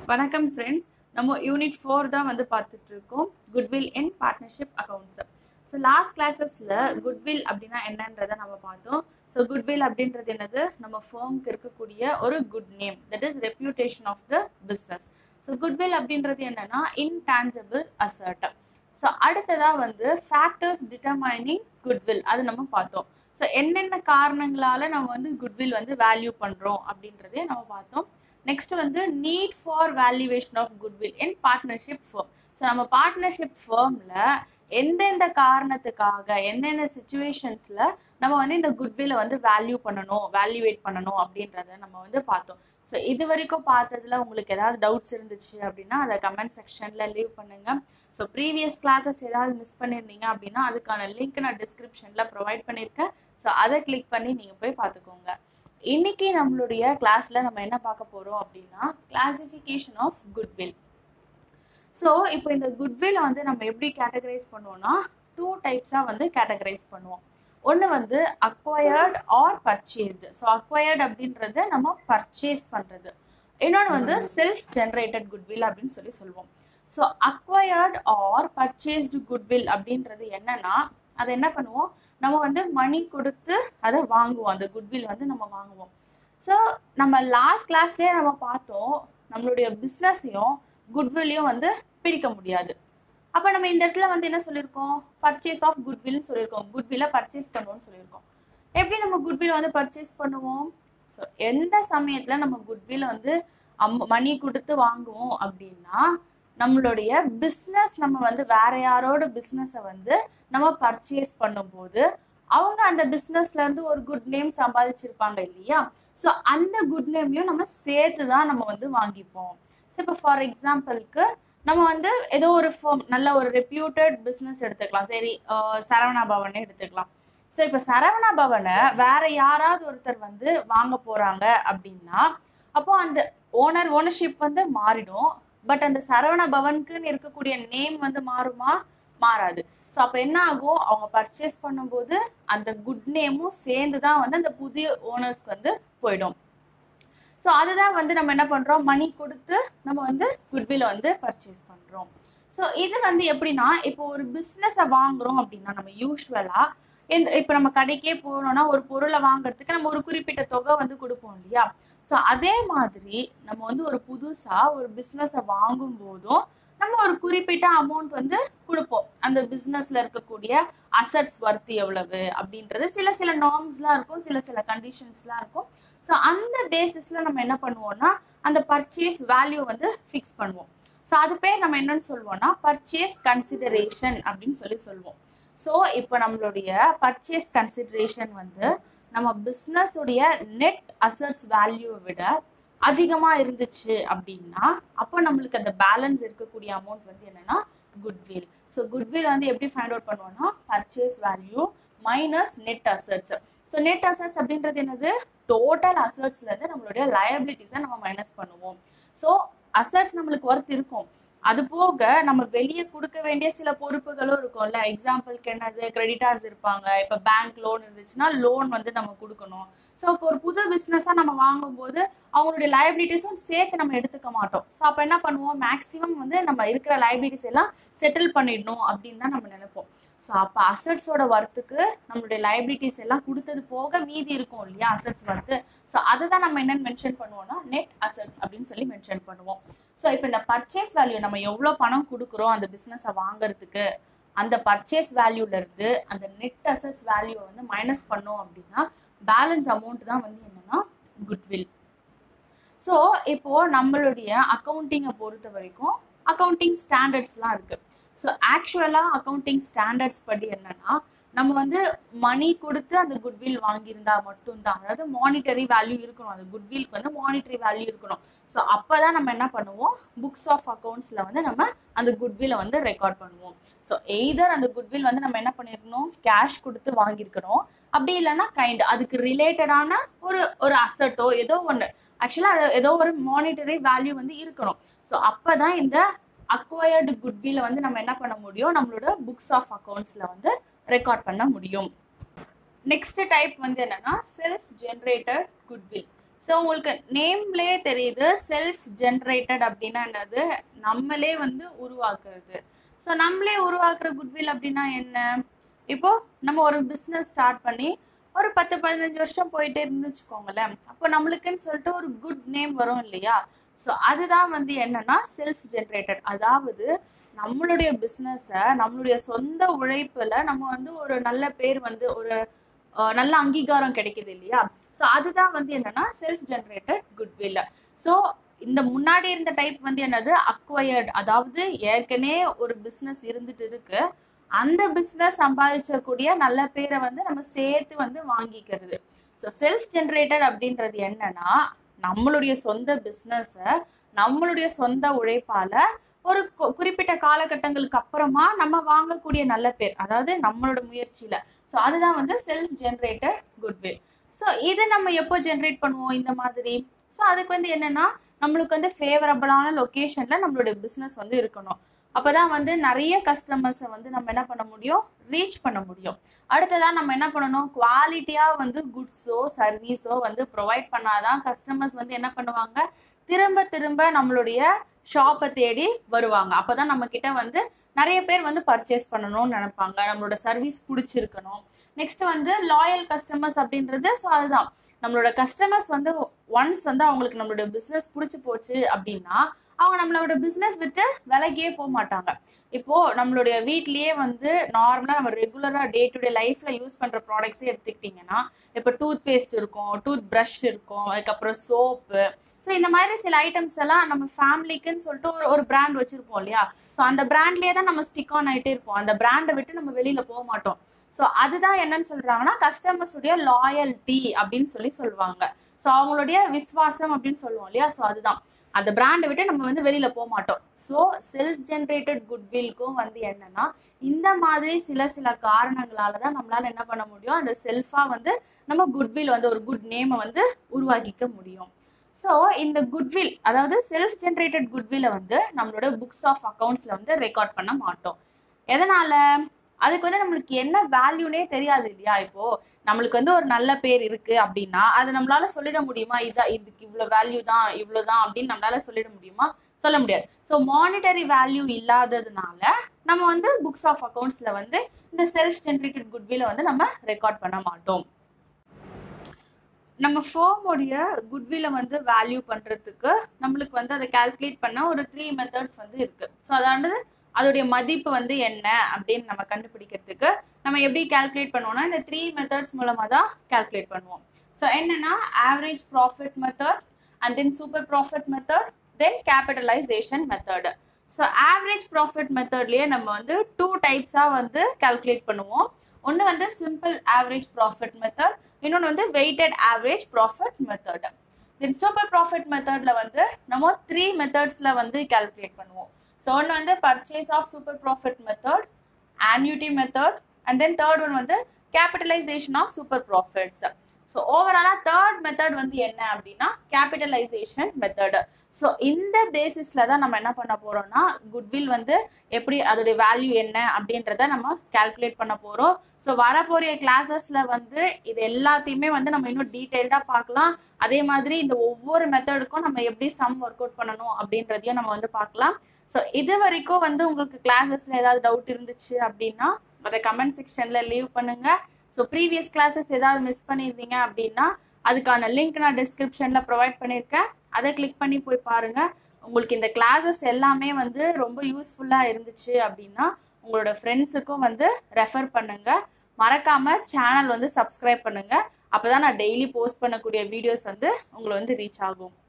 வணக்கம் ஃப்ரெண்ட்ஸ் நம்ம unit four தான் வந்து பார்த்துட்டு இருக்கோம் goodwill in partnership accounts so last கிளாஸஸில் குட்வில் அப்படின்னா என்னன்றதை நம்ம பார்த்தோம் ஸோ குட்வில் அப்படின்றது என்னது நம்ம ஃபேர்ம்க்கு இருக்கக்கூடிய ஒரு good name that is reputation of the business so goodwill அப்படின்றது என்னன்னா இன்டான்ஜிபிள் அசர்ட் ஸோ அடுத்ததாக வந்து ஃபேக்டர்ஸ் டிட்டர்மைனிங் குட்வில் அது நம்ம பார்த்தோம் ஸோ என்னென்ன காரணங்களால நம்ம வந்து குட்வில் வந்து வேல்யூ பண்ணுறோம் அப்படின்றதே நம்ம பார்த்தோம் நெக்ஸ்ட் வந்து need for valuation of goodwill in partnership firm so நம்ம பார்ட்னர்ஷிப் ஃபேர்மில் எந்தெந்த காரணத்துக்காக எந்தெந்த சுச்சுவேஷன்ஸில் நம்ம வந்து இந்த குட்வில்லை வந்து வேல்யூ பண்ணணும் வேல்யூவேட் பண்ணணும் அப்படின்றத நம்ம வந்து பார்த்தோம் ஸோ இது வரைக்கும் பார்த்ததுல உங்களுக்கு ஏதாவது டவுட்ஸ் இருந்துச்சு அப்படின்னா அதை கமெண்ட் செக்ஷனில் லீவ் பண்ணுங்க ஸோ ப்ரீவியஸ் கிளாஸஸ் ஏதாவது மிஸ் பண்ணியிருந்தீங்க அப்படின்னா அதுக்கான லிங்க் நான் டிஸ்கிரிப்ஷனில் ப்ரொவைட் பண்ணியிருக்கேன் ஸோ அதை கிளிக் பண்ணி நீங்கள் போய் பார்த்துக்கோங்க இன்னைக்கு நம்மளுடைய கிளாஸ்ல நம்ம என்ன பார்க்க போறோம் அப்படின்னா கிளாசிஃபிகேஷன் ஆஃப் குட்வில் ஸோ இப்போ இந்த குட்வில் வந்து நம்ம எப்படி கேட்டகரைஸ் பண்ணுவோம்னா டூ டைப்ஸாக வந்து கேட்டகரைஸ் பண்ணுவோம் ஒன்று வந்து acquired or purchased so acquired அப்படின்றது நம்ம பர்ச்சேஸ் பண்ணுறது இன்னொன்று வந்து செல்ஃப் ஜென்ரேட்டட் குட்வில் அப்படின்னு சொல்லி சொல்லுவோம் so acquired or purchased goodwill அப்படின்றது என்னன்னா அதை என்ன பண்ணுவோம் நம்ம வந்து மணி கொடுத்து அதை வாங்குவோம் அந்த குட்வில் வந்து நம்ம வாங்குவோம் ஸோ நம்ம லாஸ்ட் கிளாஸ்லேயே நம்ம பார்த்தோம் நம்மளுடைய பிஸ்னஸையும் குட்வில்லையும் வந்து பிரிக்க முடியாது அப்போ நம்ம இந்த இடத்துல வந்து என்ன சொல்லியிருக்கோம் பர்ச்சேஸ் ஆஃப் குட்வில்னு சொல்லியிருக்கோம் குட்வில்லை பர்ச்சேஸ் பண்ணுவோம்னு சொல்லியிருக்கோம் எப்படி நம்ம குட்வில் வந்து பர்ச்சேஸ் பண்ணுவோம் ஸோ எந்த சமயத்தில் நம்ம குட்வில் வந்து அம் மணி கொடுத்து வாங்குவோம் அப்படின்னா நம்மளுடைய பிஸ்னஸ் நம்ம வந்து வேற யாரோட பிஸ்னஸை வந்து நம்ம பர்ச்சேஸ் பண்ணும்போது அவங்க அந்த பிஸ்னஸ்ல இருந்து ஒரு குட் நேம் சம்பாதிச்சிருப்பாங்க இல்லையா ஸோ அந்த குட் நேமையும் நம்ம சேர்த்து தான் நம்ம வந்து வாங்கிப்போம் ஸோ இப்போ ஃபார் எக்ஸாம்பிளுக்கு நம்ம வந்து ஏதோ ஒரு firm, நல்ல ஒரு ரெப்யூட்டட் பிஸ்னஸ் எடுத்துக்கலாம் சரி அஹ் சரவணா பவனே எடுத்துக்கலாம் ஸோ இப்போ சரவணா பவனை வேற யாராவது ஒருத்தர் வந்து வாங்க போறாங்க அப்படின்னா அப்போ அந்த ஓனர் ஓனர்ஷிப் வந்து மாறிடும் பட் அந்த சரவண பவனுக்குன்னு இருக்கக்கூடிய நேம் வந்து மாறுமா மாறாது ஸோ அப்போ என்ன ஆகும் அவங்க பர்ச்சேஸ் பண்ணும்போது அந்த குட் நேமும் சேர்ந்து தான் வந்து அந்த புதிய ஓனர்ஸ்க்கு வந்து போயிடும் ஸோ அதுதான் வந்து நம்ம என்ன பண்ணுறோம் மணி கொடுத்து நம்ம வந்து குட்வில் வந்து பர்ச்சேஸ் பண்ணுறோம் ஸோ இது வந்து எப்படின்னா இப்போ ஒரு பிஸ்னஸை வாங்குறோம் அப்படின்னா நம்ம யூஸ்வலாக எந்த இப்போ நம்ம கடைக்கே போனோம்னா ஒரு பொருளை வாங்குறதுக்கு நம்ம ஒரு குறிப்பிட்ட தொகை வந்து கொடுப்போம் இல்லையா ஸோ அதே மாதிரி நம்ம வந்து ஒரு புதுசாக ஒரு பிஸ்னஸை வாங்கும் போதும் நம்ம ஒரு குறிப்பிட்ட அமௌண்ட் வந்து கொடுப்போம் அந்த பிஸ்னஸ்ல இருக்கக்கூடிய அசட்ஸ் ஒர்த் எவ்வளவு அப்படின்றது சில சில நார்ம்ஸ்லாம் இருக்கும் சில சில கண்டிஷன்ஸ்லாம் இருக்கும் ஸோ அந்த பேசிஸ்ல நம்ம என்ன பண்ணுவோம்னா அந்த பர்ச்சேஸ் வேல்யூ வந்து ஃபிக்ஸ் பண்ணுவோம் ஸோ அது பேர் நம்ம என்னன்னு சொல்லுவோம்னா பர்ச்சேஸ் கன்சிடரேஷன் அப்படின்னு சொல்லி சொல்லுவோம் ஸோ இப்போ நம்மளுடைய பர்ச்சேஸ் கன்சிடரேஷன் வந்து நம்ம பிஸ்னஸ் உடைய நெட் அசட்ஸ் வேல்யூவை விட அதிகமா இருந்துச்சு அப்படின்னா அப்போ நம்மளுக்கு அந்த பேலன்ஸ் இருக்கக்கூடிய அமௌண்ட் வந்து என்னன்னா குட்வில் ஸோ குட்வில் வந்து எப்படி ஃபைண்ட் அவுட் பண்ணுவோம்னா purchase value minus net assets so net assets அப்படின்றது என்னது டோட்டல் அசட்ஸ்ல இருந்து நம்மளுடைய லயபிலிட்டிஸை நம்ம மைனஸ் பண்ணுவோம் ஸோ அசட்ஸ் நம்மளுக்கு ஒர்த் இருக்கும் அது போக நம்ம வெளியே கொடுக்க வேண்டிய சில பொறுப்புகளும் இருக்கும்ல எக்ஸாம்பிளுக்கு என்னது கிரெடிட்டார்ஸ் இருப்பாங்க இப்போ பேங்க் லோன் இருந்துச்சுன்னா லோன் வந்து நம்ம கொடுக்கணும் ஸோ இப்போ ஒரு புது பிஸ்னஸாக நம்ம வாங்கும்போது அவங்களுடைய லைபிலிட்டிஸும் சேர்த்து நம்ம எடுத்துக்க மாட்டோம் ஸோ அப்போ என்ன பண்ணுவோம் மேக்ஸிமம் வந்து நம்ம இருக்கிற லைபிலிட்டிஸ் எல்லாம் செட்டில் பண்ணிடணும் அப்படின்னு தான் நம்ம நினைப்போம் ஸோ அப்போ அசட்ஸோட ஒர்த்துக்கு நம்மளுடைய லைபிலிட்டிஸ் எல்லாம் கொடுத்தது போக மீதி இருக்கும் இல்லையா அசட்ஸ் ஒர்த்து ஸோ அதை தான் நம்ம என்னன்னு மென்ஷன் பண்ணுவோம்னா நெட் அசட்ஸ் அப்படின்னு சொல்லி மென்ஷன் பண்ணுவோம் ஸோ இப்போ இந்த பர்ச்சேஸ் வேல்யூ நம்ம எவ்வளோ பணம் கொடுக்குறோம் அந்த பிஸ்னஸை வாங்குறதுக்கு அந்த பர்ச்சேஸ் வேல்யூல இருந்து அந்த நெட் அசட்ஸ் வேல்யூவை வந்து மைனஸ் பண்ணோம் அப்படின்னா பேலன்ஸ் அமௌண்ட் தான் வந்து என்னன்னா குட்வில் ஸோ இப்போ நம்மளுடைய அக்கௌண்டிங்கை பொறுத்த வரைக்கும் அக்கௌண்டிங் ஸ்டாண்டர்ட்ஸ்லாம் இருக்கு ஸோ ஆக்சுவலாக அக்கௌண்டிங் ஸ்டாண்டர்ட்ஸ் படி என்னன்னா நம்ம வந்து மணி கொடுத்து அந்த குட்வில் வாங்கியிருந்தா மட்டும்தான் அதாவது மானிட்டரி வேல்யூ இருக்கணும் அந்த குட்வில்க்கு வந்து மானிட்டரி வேல்யூ இருக்கணும் ஸோ அப்போ தான் நம்ம என்ன பண்ணுவோம் புக்ஸ் ஆஃப் அக்கௌண்ட்ஸில் வந்து நம்ம அந்த குட்வில்லை வந்து ரெக்கார்ட் பண்ணுவோம் ஸோ எய்தர் அந்த குட்வில் வந்து நம்ம என்ன பண்ணிருக்கணும் கேஷ் கொடுத்து வாங்கியிருக்கணும் அப்படி இல்லைன்னா கைண்ட் அதுக்கு ரிலேட்டடான ஒரு ஒரு அசட்டோ ஏதோ ஒன்று ஆக்சுவலாக அது ஏதோ ஒரு மானிட்டரி வேல்யூ வந்து இருக்கணும் ஸோ அப்போ தான் இந்த அக்வயர்டு குட்வில்லை வந்து நம்ம என்ன பண்ண முடியும் நம்மளோட புக்ஸ் ஆஃப் அக்கௌண்ட்ஸில் வந்து ரெக்கார்ட் பண்ண முடியும் நெக்ஸ்ட் டைப் வந்து என்னன்னா செல்ஃப் ஜென்ரேட்டட் குட்வில் ஸோ உங்களுக்கு நேம்லேயே தெரியுது செல்ஃப் ஜென்ரேட்டட் அப்படின்னா என்னது நம்மளே வந்து உருவாக்குறது ஸோ நம்மளே உருவாக்குற குட்வில் அப்படின்னா என்ன இப்போ நம்ம ஒரு பிஸ்னஸ் ஸ்டார்ட் பண்ணி ஒரு பத்து பதினஞ்சு வருஷம் போயிட்டே இருந்து வச்சுக்கோங்களேன் அப்போ நம்மளுக்குன்னு சொல்லிட்டு ஒரு குட் நேம் வரும் இல்லையா ஸோ அதுதான் வந்து என்னன்னா செல்ஃப் ஜென்ரேட்டட் அதாவது நம்மளுடைய பிஸ்னஸை நம்மளுடைய சொந்த உழைப்புல நம்ம வந்து ஒரு நல்ல பேர் வந்து ஒரு அஹ், நல்ல அங்கீகாரம் கிடைக்குது இல்லையா ஸோ அதுதான் வந்து என்னன்னா செல்ஃப் ஜென்ரேட்டட் குட்வில் ஸோ இந்த முன்னாடி இருந்த டைப் வந்து என்னது அக்வயர்ட் அதாவது ஏற்கனவே ஒரு பிஸ்னஸ் இருந்துட்டு இருக்கு அந்த பிஸ்னஸ் சம்பாதிச்சக்கூடிய நல்ல பேரை வந்து நம்ம சேர்த்து வந்து வாங்கிக்கிறது ஸோ செல்ஃப் ஜென்ரேட்டட் அப்படின்றது என்னன்னா நம்மளுடைய சொந்த பிஸ்னஸை நம்மளுடைய சொந்த உழைப்பால ஒரு கு- குறிப்பிட்ட காலகட்டங்களுக்கு அப்புறமா நம்ம வாங்கக்கூடிய நல்ல பேர் அதாவது நம்மளோட முயற்சியில ஸோ அதுதான் வந்து செல்ஃப் ஜென்ரேட்டட் குட்வில் ஸோ இதை நம்ம எப்போ ஜென்ரேட் பண்ணுவோம் இந்த மாதிரி ஸோ அதுக்கு வந்து என்னன்னா நம்மளுக்கு வந்து ஃபேவரபிளான லொக்கேஷன்ல நம்மளுடைய பிஸ்னஸ் வந்து இருக்கணும் அப்பதான் வந்து நிறைய கஸ்டமர்ஸை வந்து நம்ம என்ன பண்ண முடியும் ரீச் பண்ண முடியும் அடுத்ததா நம்ம என்ன பண்ணணும் குவாலிட்டியா வந்து குட்ஸோ சர்வீஸோ வந்து ப்ரொவைட் பண்ணாதான் கஸ்டமர்ஸ் வந்து என்ன பண்ணுவாங்க திரும்ப திரும்ப நம்மளுடைய ஷாப்பை தேடி வருவாங்க அப்பதான் நம்ம கிட்ட வந்து நிறைய பேர் வந்து பர்ச்சேஸ் பண்ணணும்னு நினைப்பாங்க நம்மளோட சர்வீஸ் பிடிச்சிருக்கணும் நெக்ஸ்ட் வந்து லாயல் கஸ்டமர்ஸ் அப்படின்றது ஸோ அதுதான் நம்மளோட கஸ்டமர்ஸ் வந்து ஒன்ஸ் வந்து அவங்களுக்கு நம்மளோட பிஸ்னஸ் பிடிச்சி போச்சு அப்படின்னா அவங்க நம்மளோட பிஸ்னஸ் விட்டு விலகியே போக மாட்டாங்க இப்போ நம்மளுடைய வீட்லயே வந்து நார்மலா நம்ம ரெகுலரா டே டு டே லைஃப்ல யூஸ் பண்ற ப்ராடக்ட்ஸே எடுத்துக்கிட்டிங்கன்னா இப்போ டூத் பேஸ்ட் இருக்கும் டூத் ப்ரஷ் இருக்கும் அதுக்கப்புறம் சோப்பு ஸோ இந்த மாதிரி சில ஐட்டம்ஸ் எல்லாம் நம்ம ஃபேமிலிக்குன்னு சொல்லிட்டு ஒரு ஒரு பிராண்ட் வச்சிருப்போம் இல்லையா ஸோ அந்த பிராண்ட்லயே தான் நம்ம ஸ்டிக் ஆன் ஆயிட்டே இருப்போம் அந்த பிராண்டை விட்டு நம்ம வெளியில போக மாட்டோம் ஸோ அதுதான் என்னன்னு சொல்றாங்கன்னா கஸ்டமர்ஸ் உடைய லாயல்ட்டி அப்படின்னு சொல்லி சொல்லுவாங்க ஸோ அவங்களுடைய விஸ்வாசம் அப்படின்னு சொல்லுவோம் இல்லையா ஸோ அதுதான் அந்த பிராண்டை விட்டு நம்ம வந்து வெளியில போக மாட்டோம் ஸோ செல்ஃப் ஜென்ரேட்டட் குட்வில்க்கும் வந்து என்னன்னா இந்த மாதிரி சில சில காரணங்களால தான் நம்மளால என்ன பண்ண முடியும் அந்த செல்ஃபா வந்து நம்ம குட்வில் வந்து ஒரு குட் நேமை வந்து உருவாக்கிக்க முடியும் ஸோ இந்த குட்வில் அதாவது செல்ஃப் ஜென்ரேட்டட் குட்வில்லை வந்து நம்மளோட புக்ஸ் ஆஃப் அக்கவுண்ட்ஸ்ல வந்து ரெக்கார்ட் பண்ண மாட்டோம் எதனால அதுக்கு வந்து நம்மளுக்கு என்ன வேல்யூனே தெரியாது இல்லையா இப்போ நம்மளுக்கு வந்து ஒரு நல்ல பேர் இருக்கு அப்படின்னா அது நம்மளால சொல்லிட முடியுமா இதான் இதுக்கு இவ்வளவு வேல்யூ தான் இவ்வளவுதான் அப்படின்னு நம்மளால சொல்லிட முடியுமா சொல்ல முடியாது ஸோ மானிட்டரி வேல்யூ இல்லாததுனால நம்ம வந்து புக்ஸ் ஆஃப் அக்கவுண்ட்ஸ்ல வந்து இந்த செல்ஃப் ஜென்ரேட்டட் குட்வில்லை வந்து நம்ம ரெக்கார்ட் பண்ண மாட்டோம் நம்ம ஃபோமுடைய குட்வில்லை வந்து வேல்யூ பண்றதுக்கு நம்மளுக்கு வந்து அதை கால்குலேட் பண்ண ஒரு த்ரீ மெத்தட்ஸ் வந்து இருக்கு ஸோ அதாவது அதோடைய மதிப்பு வந்து என்ன அப்படின்னு நம்ம கண்டுபிடிக்கிறதுக்கு நம்ம எப்படி கால்குலேட் பண்ணுவோம்னா இந்த த்ரீ மெத்தட்ஸ் மூலமா தான் கால்குலேட் பண்ணுவோம் ஸோ என்னன்னா average profit method and then super profit method then capitalisation method so average profit மெத்தட்லயே நம்ம வந்து டூ டைப்ஸாக வந்து கால்குலேட் பண்ணுவோம் ஒன்று வந்து சிம்பிள் ஆவரேஜ் ப்ராஃபிட் மெத்தட் இன்னொன்று வந்து weighted average profit method then super profit மெத்தட்ல வந்து நம்ம த்ரீ மெத்தட்ஸ்ல வந்து கால்குலேட் பண்ணுவோம் ஸோ ஒன்று வந்து purchase of super profit method annuity method and then third one வந்து capitalisation of super profits so ஓவராலாக தேர்ட் மெத்தட் வந்து என்ன அப்படின்னா கேபிட்டலைசேஷன் மெத்தட் ஸோ இந்த பேசிஸ்ல தான் நம்ம என்ன பண்ண போறோம்னா குட்வில் வந்து எப்படி அதோடைய வேல்யூ என்ன அப்படின்றத நம்ம கால்குலேட் பண்ண போறோம் ஸோ வரப்போறிய கிளாஸஸ்ல வந்து இது எல்லாத்தையுமே வந்து நம்ம இன்னும் டீட்டெயில்டா பார்க்கலாம் அதே மாதிரி இந்த ஒவ்வொரு மெத்தடுக்கும் நம்ம எப்படி சம் ஒர்க் அவுட் பண்ணணும் அப்படின்றதையும் நம்ம வந்து பார்க்கலாம் ஸோ இது வரைக்கும் வந்து உங்களுக்கு கிளாஸஸ்ல ஏதாவது டவுட் இருந்துச்சு அப்படின்னா அதை கமெண்ட் செக்ஷன்ல லீவ் பண்ணுங்க ஸோ ப்ரீவியஸ் கிளாஸஸ் ஏதாவது மிஸ் பண்ணியிருந்தீங்க அப்படின்னா அதுக்கான லிங்க் நான் டிஸ்கிரிப்ஷன்ல ப்ரொவைட் பண்ணியிருக்கேன் அதை கிளிக் பண்ணி போய் பாருங்க உங்களுக்கு இந்த கிளாஸஸ் எல்லாமே வந்து ரொம்ப யூஸ்ஃபுல்லா இருந்துச்சு அப்படின்னா உங்களோட ஃப்ரெண்ட்ஸுக்கும் வந்து ரெஃபர் பண்ணுங்க மறக்காம சேனல் வந்து சப்ஸ்கிரைப் பண்ணுங்க அப்பதான் நான் டெய்லி போஸ்ட் பண்ணக்கூடிய வீடியோஸ் வந்து உங்களை வந்து ரீச் ஆகும்